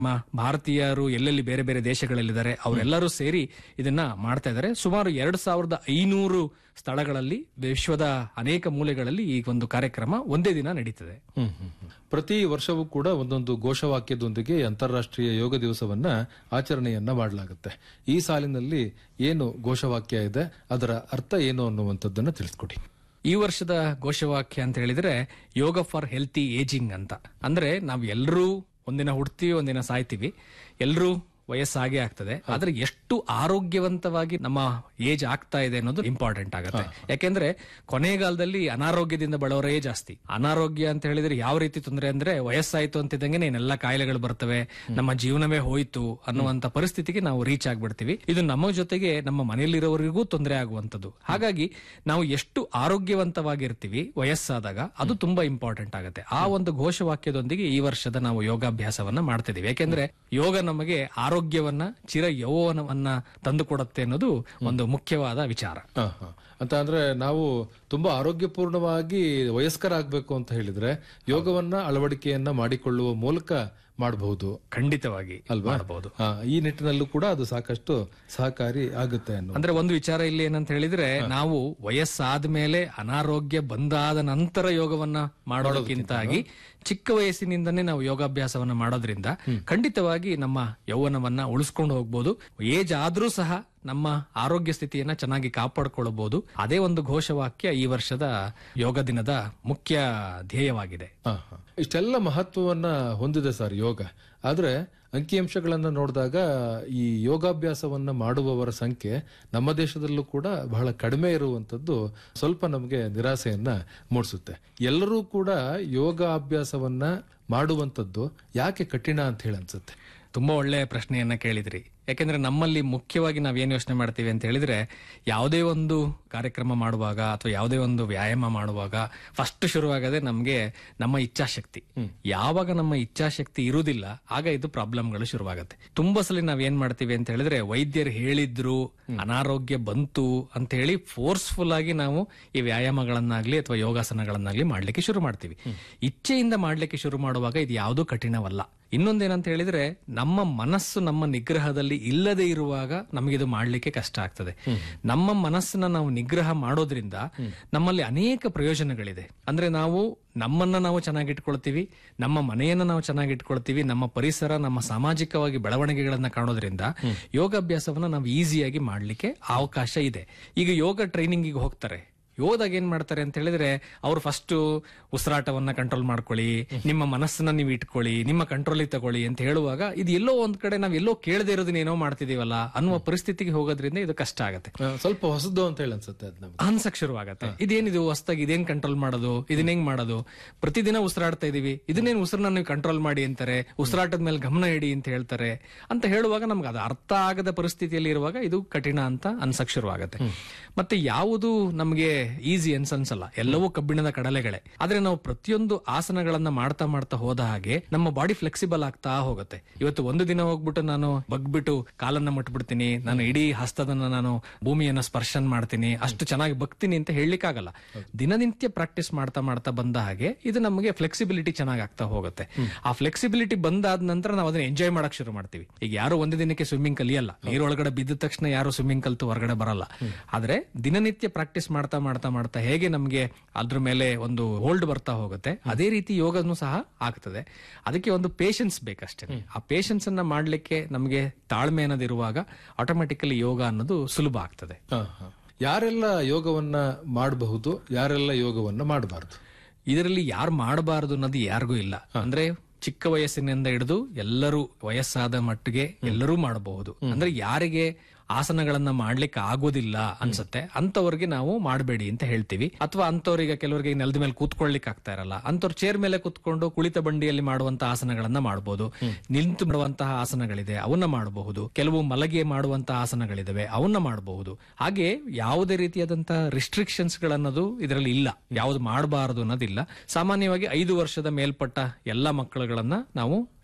ನಮ್ಮ ಭಾರತೀಯರು ಎಲ್ಲೆಲ್ಲಿ ಬೇರೆ ಬೇರೆ ದೇಶಗಳಲ್ಲಿದ್ದಾರೆ ಅವರೆಲ್ಲರೂ ಸೇರಿ ಇದನ್ನ ಮಾಡ್ತಾ ಇದ್ದಾರೆ ಸುಮಾರು ಎರಡು ಸಾವಿರದ ಐನೂರು ಸ್ಥಳಗಳಲ್ಲಿ ವಿಶ್ವದ ಅನೇಕ ಮೂಲೆಗಳಲ್ಲಿ ಈ ಒಂದು ಕಾರ್ಯಕ್ರಮ ಒಂದೇ ದಿನ ನಡೀತದೆ ಹ್ಮ್, ಹ್ಮ್, ಹ್ಮ್. ಪ್ರತಿ ವರ್ಷವೂ ಕೂಡ ಒಂದೊಂದು ಘೋಷವಾಕ್ಯದೊಂದಿಗೆ ಅಂತಾರಾಷ್ಟ್ರೀಯ ಯೋಗ ದಿವಸವನ್ನ ಆಚರಣೆಯನ್ನ ಮಾಡಲಾಗುತ್ತೆ ಈ ಸಾಲಿನಲ್ಲಿ ಏನು ಘೋಷವಾಕ್ಯ ಇದೆ ಅದರ ಅರ್ಥ ಏನು ಅನ್ನುವಂಥದ್ದನ್ನ ತಿಳಿಸ್ಕೊಡಿ ಈ ವರ್ಷದ ಘೋಷವಾಕ್ಯ ಅಂತ ಹೇಳಿದ್ರೆ ಯೋಗ ಫಾರ್ ಹೆಲ್ತಿ ಏಜಿಂಗ್ ಅಂತ ಅಂದ್ರೆ ನಾವು ಎಲ್ಲರೂ ಒಂದಿನ ಹುಡ್ತೀವಿ ಒಂದಿನ ಸಾಯ್ತೀವಿ ಎಲ್ಲರೂ ವಯಸ್ಸಾಗೆ ಆಗ್ತದೆ ಆದ್ರೆ ಎಷ್ಟು ಆರೋಗ್ಯವಂತವಾಗಿ ನಮ್ಮ ಏಜ್ ಆಗ್ತಾ ಇದೆ ಅನ್ನೋದು ಇಂಪಾರ್ಟೆಂಟ್ ಆಗುತ್ತೆ ಯಾಕೆಂದ್ರೆ ಕೊನೆಗಾಲದಲ್ಲಿ ಅನಾರೋಗ್ಯದಿಂದ ಬಳವರೇ ಜಾಸ್ತಿ ಅನಾರೋಗ್ಯ ಅಂತ ಹೇಳಿದ್ರೆ ಯಾವ ರೀತಿ ತೊಂದರೆ ಅಂದ್ರೆ ವಯಸ್ಸಾಯ್ತು ಅಂತಿದ್ದಂಗೆ ಎಲ್ಲ ಕಾಯಿಲೆಗಳು ಬರ್ತವೆ ನಮ್ಮ ಜೀವನವೇ ಹೋಯ್ತು ಅನ್ನುವಂತ ಪರಿಸ್ಥಿತಿಗೆ ನಾವು ರೀಚ್ ಆಗ್ಬಿಡ್ತೀವಿ ಇದು ನಮ್ಮ ಜೊತೆಗೆ ನಮ್ಮ ಮನೆಯಲ್ಲಿರೋವರಿಗೂ ತೊಂದರೆ ಆಗುವಂತದ್ದು ಹಾಗಾಗಿ ನಾವು ಎಷ್ಟು ಆರೋಗ್ಯವಂತವಾಗಿರ್ತೀವಿ ವಯಸ್ಸಾದಾಗ ಅದು ತುಂಬಾ ಇಂಪಾರ್ಟೆಂಟ್ ಆಗುತ್ತೆ ಆ ಒಂದು ಘೋಷವಾಕ್ಯದೊಂದಿಗೆ ಈ ವರ್ಷದ ನಾವು ಯೋಗಾಭ್ಯಾಸವನ್ನ ಮಾಡ್ತಿದೀವಿ ಯಾಕೆಂದ್ರೆ ಯೋಗ ನಮಗೆ ಆರೋಗ್ಯವನ್ನ ಚಿರ ಯೌವನವನ್ನ ತಂದುಕೊಡುತ್ತೆ ಅನ್ನೋದು ಒಂದು ಮುಖ್ಯವಾದ ವಿಚಾರ ಹ, ಹ. ಅಂತ ಅಂದ್ರೆ ನಾವು ತುಂಬಾ ಆರೋಗ್ಯಪೂರ್ಣವಾಗಿ ವಯಸ್ಕರಾಗಬೇಕು ಅಂತ ಹೇಳಿದ್ರೆ ಯೋಗವನ್ನ ಅಳವಡಿಕೆಯನ್ನ ಮಾಡಿಕೊಳ್ಳುವ ಮೂಲಕ ಮಾಡಬಹುದು ಖಂಡಿತವಾಗಿ ಅಲ್ವಾ ಮಾಡಬಹುದು ಹ, ಈ ನಿಟ್ಟಿನಲ್ಲೂ ಕೂಡ ಅದು ಸಾಕಷ್ಟು ಸಹಕಾರಿ ಆಗುತ್ತೆ ಅನ್ನೋ ಅಂದ್ರೆ ಒಂದು ವಿಚಾರ ಇಲ್ಲಿ ಏನಂತ ಹೇಳಿದ್ರೆ ನಾವು ವಯಸ್ಸಾದ ಮೇಲೆ ಅನಾರೋಗ್ಯ ಬಂದಾದ ನಂತರ ಯೋಗವನ್ನ ಮಾಡೋದಕ್ಕಿಂತಾಗಿ ಚಿಕ್ಕ ವಯಸ್ಸಿನಿಂದನೇ ನಾವು ಯೋಗಾಭ್ಯಾಸವನ್ನ ಮಾಡೋದ್ರಿಂದ ಖಂಡಿತವಾಗಿ ನಮ್ಮ ಯೌವನವನ್ನ ಉಳಿಸ್ಕೊಂಡು ಹೋಗ್ಬೋದು ಏಜ್ ಆದ್ರೂ ಸಹ ನಮ್ಮ ಆರೋಗ್ಯ ಸ್ಥಿತಿಯನ್ನ ಚೆನ್ನಾಗಿ ಕಾಪಾಡ್ಕೊಳ್ಬಹುದು ಅದೇ ಒಂದು ಘೋಷವಾಕ್ಯ ಈ ವರ್ಷದ ಯೋಗ ದಿನದ ಮುಖ್ಯ ಧ್ಯೇಯವಾಗಿದೆ ಹ, ಹ. ಇಷ್ಟೆಲ್ಲ ಮಹತ್ವವನ್ನ ಹೊಂದಿದೆ ಸರ್ ಯೋಗ ಆದ್ರೆ ಅಂಕಿಅಂಶಗಳನ್ನ ನೋಡಿದಾಗ ಈ ಯೋಗಾಭ್ಯಾಸವನ್ನ ಮಾಡುವವರ ಸಂಖ್ಯೆ ನಮ್ಮ ದೇಶದಲ್ಲೂ ಕೂಡ ಬಹಳ ಕಡಿಮೆ ಇರುವಂತದ್ದು ಸ್ವಲ್ಪ ನಮಗೆ ನಿರಾಸೆಯನ್ನ ಮೂಡಿಸುತ್ತೆ ಎಲ್ಲರೂ ಕೂಡ ಯೋಗಾಭ್ಯಾಸವನ್ನ ಮಾಡುವಂತದ್ದು ಯಾಕೆ ಕಠಿಣ ಅಂತ ಹೇಳಿ ಅನ್ಸುತ್ತೆ ತುಂಬಾ ಒಳ್ಳೆಯ ಪ್ರಶ್ನೆಯನ್ನ ಕೇಳಿದ್ರಿ ಯಾಕೆಂದ್ರೆ ನಮ್ಮಲ್ಲಿ ಮುಖ್ಯವಾಗಿ ನಾವ್ ಏನ್ ಯೋಚನೆ ಮಾಡ್ತೀವಿ ಅಂತ ಹೇಳಿದ್ರೆ ಯಾವುದೇ ಒಂದು ಕಾರ್ಯಕ್ರಮ ಮಾಡುವಾಗ ಅಥವಾ ಯಾವುದೇ ಒಂದು ವ್ಯಾಯಾಮ ಮಾಡುವಾಗ ಫಸ್ಟ್ ಶುರುವಾಗದೆ ನಮ್ಗೆ ನಮ್ಮ ಇಚ್ಛಾಶಕ್ತಿ ಯಾವಾಗ ನಮ್ಮ ಇಚ್ಛಾಶಕ್ತಿ ಇರುವುದಿಲ್ಲ ಆಗ ಇದು ಪ್ರಾಬ್ಲಮ್ಗಳು ಶುರುವಾಗುತ್ತೆ ತುಂಬಾ ಸಲ ನಾವ್ ಏನ್ ಮಾಡ್ತೀವಿ ಅಂತ ಹೇಳಿದ್ರೆ ವೈದ್ಯರು ಹೇಳಿದ್ರು ಅನಾರೋಗ್ಯ ಬಂತು ಅಂತ ಹೇಳಿ ಫೋರ್ಸ್ಫುಲ್ ಆಗಿ ನಾವು ಈ ವ್ಯಾಯಾಮಗಳನ್ನಾಗ್ಲಿ ಅಥವಾ ಯೋಗಾಸನಗಳನ್ನಾಗ್ಲಿ ಮಾಡ್ಲಿಕ್ಕೆ ಶುರು ಮಾಡ್ತೀವಿ ಇಚ್ಛೆಯಿಂದ ಮಾಡ್ಲಿಕ್ಕೆ ಶುರು ಮಾಡುವಾಗ ಇದು ಯಾವುದೂ ಕಠಿಣವಲ್ಲ ಇನ್ನೊಂದೇನಂತ ಹೇಳಿದ್ರೆ ನಮ್ಮ ಮನಸ್ಸು ನಮ್ಮ ನಿಗ್ರಹದಲ್ಲಿ ಇಲ್ಲದೆ ಇರುವಾಗ ನಮಗಿದು ಮಾಡ್ಲಿಕ್ಕೆ ಕಷ್ಟ ಆಗ್ತದೆ ನಮ್ಮ ಮನಸ್ಸನ್ನ ನಾವು ನಿಗ್ರಹ ಮಾಡೋದ್ರಿಂದ ನಮ್ಮಲ್ಲಿ ಅನೇಕ ಪ್ರಯೋಜನಗಳಿದೆ ಅಂದ್ರೆ ನಾವು ನಮ್ಮನ್ನ ನಾವು ಚೆನ್ನಾಗಿಟ್ಕೊಳ್ತೀವಿ ನಮ್ಮ ಮನೆಯನ್ನ ನಾವು ಚೆನ್ನಾಗಿಟ್ಕೊಳ್ತೀವಿ ನಮ್ಮ ಪರಿಸರ ನಮ್ಮ ಸಾಮಾಜಿಕವಾಗಿ ಬೆಳವಣಿಗೆಗಳನ್ನ ಕಾಣೋದ್ರಿಂದ ಯೋಗಾಭ್ಯಾಸವನ್ನ ನಾವು ಈಸಿಯಾಗಿ ಮಾಡ್ಲಿಕ್ಕೆ ಅವಕಾಶ ಇದೆ ಈಗ ಯೋಗ ಟ್ರೈನಿಂಗಿಗೆ ಹೋಗ್ತಾರೆ ಯೋಗದಾಗ ಏನ್ ಮಾಡ್ತಾರೆ ಅಂತ ಹೇಳಿದ್ರೆ ಅವ್ರು ಫಸ್ಟ್ ಉಸಿರಾಟವನ್ನ ಕಂಟ್ರೋಲ್ ಮಾಡ್ಕೊಳ್ಳಿ ನಿಮ್ಮ ಮನಸ್ಸನ್ನ ನೀವು ಇಟ್ಕೊಳ್ಳಿ ನಿಮ್ಮ ಕಂಟ್ರೋಲಿಗೆ ತಗೊಳ್ಳಿ ಅಂತ ಹೇಳುವಾಗ ಇದು ಎಲ್ಲೋ ಒಂದ್ ಕಡೆ ನಾವ್ ಎಲ್ಲೋ ಕೇಳದೆ ಇರೋದನ್ನ ಏನೋ ಮಾಡ್ತಿದೀವಲ್ಲ ಅನ್ನುವ ಪರಿಸ್ಥಿತಿಗೆ ಹೋಗೋದ್ರಿಂದ ಇದು ಕಷ್ಟ ಆಗುತ್ತೆ ಆ, ಸ್ವಲ್ಪ ಹೊಸದು ಅಂತ ಹೇಳಿ ಅನ್ಸುತ್ತೆ ಅದ್ ನಮ್ಗೆ ಅನ್ಸಕ್ ಶುರುವಾಗತ್ತೆ ಇದೇನಿದು ಹೊಸ್ದಾಗಿ ಇದೇನ್ ಕಂಟ್ರೋಲ್ ಮಾಡೋದು ಇದನ್ನ ಹೆಂಗ್ ಮಾಡೋದು ಪ್ರತಿದಿನ ಉಸಿರಾಡ್ತಾ ಇದೀವಿ ಇದನ್ನೇನು ಉಸಿರನ್ನ ನೀವು ಕಂಟ್ರೋಲ್ ಮಾಡಿ ಅಂತಾರೆ ಉಸಿರಾಟದ ಮೇಲೆ ಗಮನ ಇಡಿ ಅಂತ ಹೇಳ್ತಾರೆ ಅಂತ ಹೇಳುವಾಗ ನಮ್ಗೆ ಅದು ಅರ್ಥ ಆಗದ ಪರಿಸ್ಥಿತಿಯಲ್ಲಿ ಇರುವಾಗ ಇದು ಕಠಿಣ ಅಂತ ಅನ್ಸಕ್ ಶುರುವಾಗತ್ತೆ ಮತ್ತೆ ಯಾವುದು ನಮಗೆ ಈಸಿ ಅನ್ಸನ್ಸಲ್ಲ ಎಲ್ಲವೂ ಕಬ್ಬಿಣದ ಕಡಲೆಗಳೇ ಆದ್ರೆ ನಾವು ಪ್ರತಿಯೊಂದು ಆಸನಗಳನ್ನ ಮಾಡ್ತಾ ಮಾಡ್ತಾ ಹೋದ ಹಾಗೆ ನಮ್ಮ ಬಾಡಿ ಫ್ಲೆಕ್ಸಿಬಲ್ ಆಗ್ತಾ ಹೋಗುತ್ತೆ ಇವತ್ತು ಒಂದು ದಿನ ಹೋಗ್ಬಿಟ್ಟು ನಾನು ಬಗ್ಬಿಟ್ಟು ಕಾಲನ್ನ ಮುಟ್ಬಿಡ್ತೀನಿ ನಾನು ಇಡೀ ಹಸ್ತದನ್ನ ನಾನು ಭೂಮಿಯನ್ನ ಸ್ಪರ್ಶನ್ ಮಾಡ್ತೀನಿ ಅಷ್ಟು ಚೆನ್ನಾಗಿ ಬಗ್ತೀನಿ ಅಂತ ಹೇಳಲಿಕ್ಕಾಗಲ್ಲ ದಿನನಿತ್ಯ ಪ್ರಾಕ್ಟೀಸ್ ಮಾಡ್ತಾ ಮಾಡ್ತಾ ಬಂದ ಹಾಗೆ ಇದು ನಮಗೆ ಫ್ಲೆಕ್ಸಿಬಿಲಿಟಿ ಚೆನ್ನಾಗಿ ಆಗ್ತಾ ಹೋಗುತ್ತೆ ಆ ಫ್ಲೆಕ್ಸಿಬಿಲಿಟಿ ಬಂದಾದ ನಂತರ ನಾವು ಅದನ್ನ ಎಂಜಾಯ್ ಮಾಡಕ್ ಶುರು ಮಾಡ್ತೀವಿ ಈಗ ಯಾರು ಒಂದು ದಿನಕ್ಕೆ ಸ್ವಿಮ್ಮಿಂಗ್ ಕಲಿಯಲ್ಲ ನೀರೊಳಗಡೆ ಬಿದ್ದ ತಕ್ಷಣ ಯಾರು ಸ್ವಿಮ್ಮಿಂಗ್ ಕಲ್ತು ಹೊರಗಡೆ ಬರಲ್ಲ ಆದ್ರೆ ದಿನನಿತ್ಯ ಪ್ರಾಕ್ಟೀಸ್ ಮಾಡ್ತಾ ಮಾಡ್ತಾ ಮಾಡ್ತಾ ಹೇಗೆ ನಮಗೆ ಅದ್ರ ಮೇಲೆ ಒಂದು ಹೋಲ್ಡ್ ಬರ್ತಾ ಹೋಗುತ್ತೆ ಅದೇ ರೀತಿ ಯೋಗನು ಸಹ ಆಗ್ತದೆ ಅದಕ್ಕೆ ಒಂದು ಪೇಷನ್ಸ್ ಬೇಕಷ್ಟೇ ಆ ಪೇಷನ್ಸ್ ಅನ್ನ ಮಾಡ್ಲಿಕ್ಕೆ ನಮಗೆ ತಾಳ್ಮೆ ಅನ್ನೋದಿರುವಾಗ ಆಟೋಮೆಟಿಕಲಿ ಯೋಗ ಅನ್ನೋದು ಸುಲಭ ಆಗ್ತದೆ ಹ, ಹ. ಯಾರೆಲ್ಲ ಯೋಗವನ್ನ ಮಾಡಬಹುದು ಯಾರೆಲ್ಲ ಯೋಗವನ್ನ ಮಾಡಬಾರದು ಇದರಲ್ಲಿ ಯಾರು ಮಾಡಬಾರದು ಅನ್ನೋದು ಯಾರಿಗೂ ಇಲ್ಲ ಅಂದ್ರೆ ಚಿಕ್ಕ ವಯಸ್ಸಿನಿಂದ ಹಿಡಿದು ಎಲ್ಲರೂ ವಯಸ್ಸಾದ ಮಟ್ಟಿಗೆ ಎಲ್ಲರೂ ಮಾಡಬಹುದು ಅಂದ್ರೆ ಯಾರಿಗೆ ಆಸನಗಳನ್ನ ಮಾಡ್ಲಿಕ್ಕೆ ಆಗೋದಿಲ್ಲ ಅನ್ಸುತ್ತೆ ಅಂತವ್ರಿಗೆ ನಾವು ಮಾಡಬೇಡಿ ಅಂತ ಹೇಳ್ತೀವಿ ಅಥವಾ ಅಂತವ್ರಿಗೆ ಕೆಲವರಿಗೆ ನೆಲದ ಮೇಲೆ ಕೂತ್ಕೊಳ್ಲಿಕ್ಕೆ ಆಗ್ತಾ ಇರಲ್ಲ ಅಂತವ್ರು ಚೇರ್ ಮೇಲೆ ಕೂತ್ಕೊಂಡು ಕುಳಿತ ಬಂಡಿಯಲ್ಲಿ ಮಾಡುವಂತಹ ಆಸನಗಳನ್ನ ಮಾಡಬಹುದು ನಿಂತು ಮಾಡುವಂತಹ ಆಸನಗಳಿದೆ ಅವನ್ನ ಮಾಡಬಹುದು ಕೆಲವು ಮಲಗಿ ಮಾಡುವಂತಹ ಆಸನಗಳಿದಾವೆ ಅವನ್ನ ಮಾಡಬಹುದು ಹಾಗೆ ಯಾವುದೇ ರೀತಿಯಾದಂತಹ ರಿಸ್ಟ್ರಿಕ್ಷನ್ಸ್ ಗಳನ್ನೋದು ಇದರಲ್ಲಿ ಇಲ್ಲ ಯಾವ್ದು ಮಾಡಬಾರದು ಅನ್ನೋದಿಲ್ಲ ಸಾಮಾನ್ಯವಾಗಿ ಐದು ವರ್ಷದ ಮೇಲ್ಪಟ್ಟ ಎಲ್ಲ ಮಕ್ಕಳುಗಳನ್ನ ನಾವು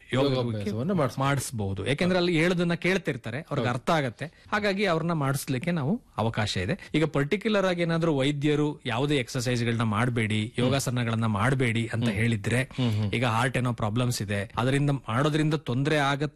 ಯೋಗಾಭ್ಯಾಸವನ್ನ ಮಾಡಿಸ್ ಮಾಡಿಸಬಹುದು ಯಾಕೆಂದ್ರೆ ಅಲ್ಲಿ ಹೇಳೋದನ್ನ ಕೇಳ್ತಿರ್ತಾರೆ ಅವ್ರಿಗೆ ಅರ್ಥ ಆಗತ್ತೆ ಹಾಗಾಗಿ ಅವ್ರನ್ನ ಮಾಡಿಸ್ಲಿಕ್ಕೆ ನಾವು ಅವಕಾಶ ಇದೆ ಈಗ ಪರ್ಟಿಕ್ಯುಲರ್ ಆಗಿ ಏನಾದ್ರೂ ವೈದ್ಯರು ಯಾವುದೇ ಎಕ್ಸರ್ಸೈಸ್ ಗಳನ್ನ ಮಾಡಬೇಡಿ ಯೋಗಾಸನಗಳನ್ನ ಮಾಡಬೇಡಿ ಅಂತ ಹೇಳಿದ್ರೆ ಈಗ ಹಾರ್ಟ್ ಏನೋ ಪ್ರಾಬ್ಲಮ್ಸ್ ಇದೆ ಅದರಿಂದ ಮಾಡೋದ್ರಿಂದ ತೊಂದರೆ ಆಗತ್ತೆ